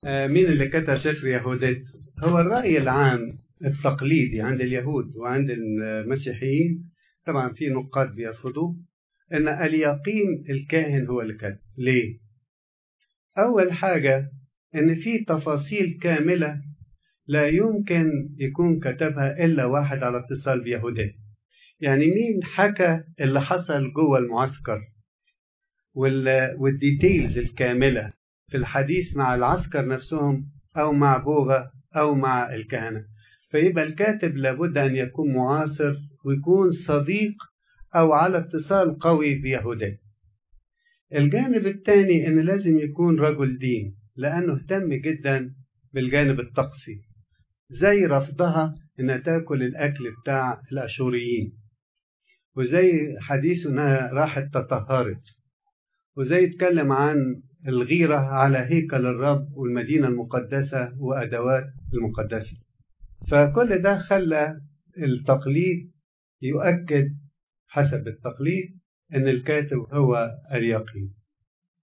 آه، مين اللي كتب سفر يهوديت هو الرأي العام التقليدي عند اليهود وعند المسيحيين طبعا في نقاد بيرفضوه ان اليقين الكاهن هو اللي كتب ليه اول حاجه ان في تفاصيل كامله لا يمكن يكون كتبها الا واحد على اتصال بيهوديه يعني مين حكى اللي حصل جوه المعسكر والديتيلز الكامله في الحديث مع العسكر نفسهم او مع بوغا او مع الكهنه فيبقى الكاتب لابد ان يكون معاصر ويكون صديق او على اتصال قوي بيهوديه الجانب الثاني ان لازم يكون رجل دين لانه اهتم جدا بالجانب الطقسي زي رفضها انها تاكل الاكل بتاع الاشوريين وزي حديث انها راحت تطهرت وزي اتكلم عن الغيرة على هيكل الرب والمدينة المقدسة وأدوات المقدسة فكل ده خلى التقليد يؤكد حسب التقليد أن الكاتب هو اليقين